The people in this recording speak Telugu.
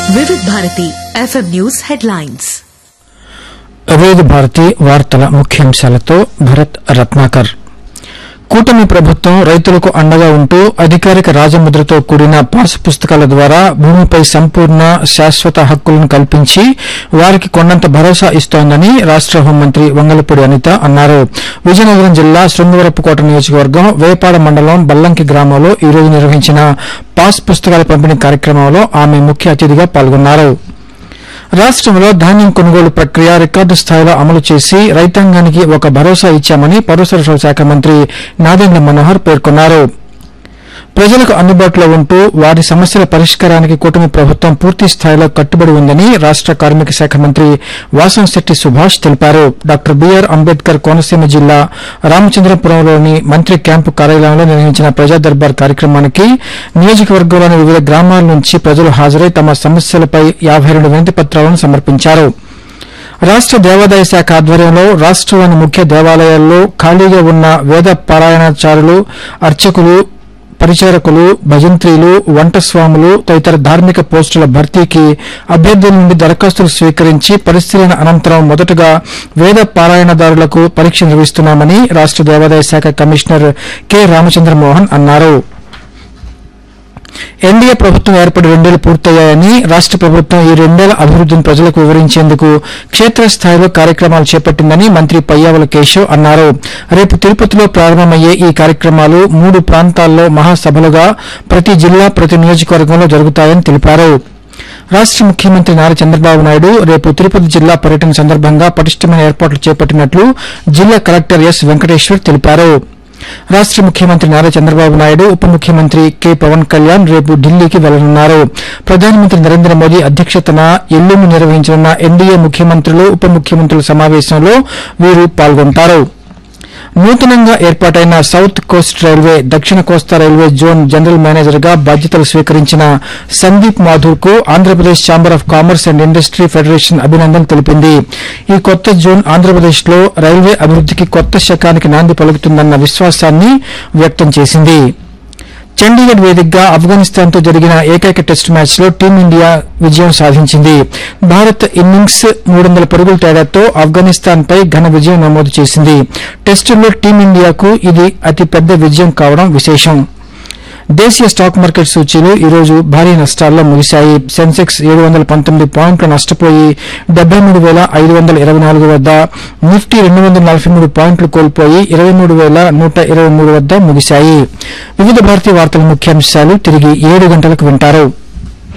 వివిధ భారతి ఎఫ్ఎం న్యూస్ హెడ్లైన్స్ వివిధ భారతి వార్తల ముఖ్యాంశాలతో భరత్ రత్నాకర్ కూటమి ప్రభుత్వం రైతులకు అండగా ఉంటూ అధికారిక రాజముద్రతో కూడిన పాస్ పుస్తకాల ద్వారా భూమిపై సంపూర్ణ శాశ్వత హక్కులను కల్పించి వారికి కొండంత భరోసా ఇస్తోందని రాష్ట హోంమంత్రి వంగలపూడి అనిత అన్నారు విజయనగరం జిల్లా శృంగవరపుకోట నియోజకవర్గం వేపాడ మండలం బల్లంకి గ్రామంలో ఈ రోజు నిర్వహించిన పాస్ పుస్తకాల పంపిణీ కార్యక్రమంలో ఆమె ముఖ్య అతిథిగా పాల్గొన్నారు రాష్టంలో ధాన్యం కొనుగోలు ప్రక్రియ రికార్డు స్థాయిలో అమలు చేసి రైతాంగానికి ఒక భరోసా ఇచ్చామని పౌర సరఫరాల శాఖ మంత్రి నాదెండ్ల మనోహర్ పేర్కొన్నారు ప్రజలకు అందుబాటులో ఉంటూ వారి సమస్యల పరిష్కారానికి కూటమి ప్రభుత్వం పూర్తి స్థాయిలో కట్టుబడి ఉందని రాష్ట కార్మిక శాఖ మంత్రి వాసంశెట్టి సుభాష్ తెలిపారు డాక్టర్ బీఆర్ అంబేద్కర్ కోనసీమ జిల్లా రామచంద్రపురంలోని మంత్రి క్యాంపు కార్యాలయంలో నిర్వహించిన ప్రజా దర్బార్ కార్యక్రమానికి నియోజకవర్గంలోని వివిధ గ్రామాల నుంచి ప్రజలు హాజరై తమ సమస్యలపై యాబై రెండు వినతి పత్రాలను సమర్పించారు రాష్ట దేవాదాయ శాఖ ఆధ్వర్యంలో రాష్టంలోని ముఖ్య దేవాలయాల్లో ఖాళీగా ఉన్న వేద పారాయణాచారులు అర్చకులు పరిచారకులు భజంత్రీలు వంట స్వాములు తదితర ధార్మిక పోస్టుల భర్తీకి అభ్యర్థుల నుండి దరఖాస్తులు స్వీకరించి పరిశీలన అనంతరం మొదటగా వేద పారాయణదారులకు పరీక్ష నిర్వహిస్తున్నామని రాష్ట దేవాదాయ శాఖ కమిషనర్ కె రామచంద్రమోహన్ అన్నారు ఎన్డీఏ ప్రభుత్వం ఏర్పడి రెండేళ్లు పూర్తయ్యాయని రాష్ట ప్రభుత్వం ఈ రెండేళ్ల అభివృద్దిని ప్రజలకు వివరించేందుకు క్షేత్రస్థాయిలో కార్యక్రమాలు చేపట్టిందని మంత్రి పయ్యావుల కేశవ్ అన్నారు రేపు తిరుపతిలో ప్రారంభమయ్యే ఈ కార్యక్రమాలు మూడు ప్రాంతాల్లో మహాసభలుగా ప్రతి జిల్లా ప్రతి నియోజకవర్గంలో జరుగుతాయని తెలిపారు రాష్ట ముఖ్యమంత్రి నారా చంద్రబాబు నాయుడు రేపు తిరుపతి జిల్లా పర్యటన సందర్భంగా పటిష్టమైన ఏర్పాట్లు చేపట్టినట్లు జిల్లా కలెక్టర్ ఎస్ వెంకటేశ్వర్ తెలిపారు రాష్ట ముఖ్యమంత్రి నారా చంద్రబాబు నాయుడు ఉప ముఖ్యమంత్రి కె పవన్ కళ్యాణ్ రేపు ఢిల్లీకి వెళ్లనున్నారు ప్రధానమంత్రి నరేంద్ర మోదీ అధ్యక్షతన ఎల్లుండి నిర్వహించనున్న ఎన్డీఏ ముఖ్యమంత్రులు ఉప ముఖ్యమంత్రుల సమావేశంలో వీరు పాల్గొంటారు నూతనంగా ఏర్పాటైన సౌత్ కోస్ట్ రైల్వే దక్షిణ కోస్తా రైల్వే జోన్ జనరల్ మేనేజర్ గా బాధ్యతలు స్వీకరించిన సందీప్ మాథూర్ కు Andhra Pradesh chamber of commerce and industry federation అభినందన తెలిపింది ఈ కొత్త జోన్ ఆంధ్రప్రదేశ్ లో రైల్వే అభివృద్దికి కొత్త శకానికి నాంది పలుకుతుందన్న విశ్వాసాన్ని వ్యక్తం చేసింది చండీగఢ్ వేదికగా ఆఫ్ఘనిస్తాన్ తో జరిగిన ఏకైక టెస్ట్ మ్యాచ్ లో టీమిండియా విజయం సాధించింది భారత్ ఇన్నింగ్స్ మూడు వందల పరుగుల తేడాతో ఆఫ్ఘనిస్తాన్ పై ఘన విజయం నమోదు చేసింది టెస్టుల్లో టీమిండియాకు ఇది అతి పెద్ద విజయం కావడం విశేషం దేశీయ స్టాక్ మార్కెట్ సూచీలు ఈ రోజు భారీ నష్టాల్లో ముగిశాయి సెన్సెక్స్ ఏడు వందల పంతొమ్మిది పాయింట్లు నష్టపోయి డెబ్బై మూడు వేల ఐదు వందల ఇరవై నాలుగు వద్ద నిఫ్టీ రెండు వందల నలభై మూడు పాయింట్లు కోల్పోయి ఇరవై మూడు వేల నూట ఇరవై మూడు వద్ద ముగిశాయి వివిధ భారతీయ వార్తల ముఖ్యాంశాలు తిరిగి ఏడు గంటలకు వింటారు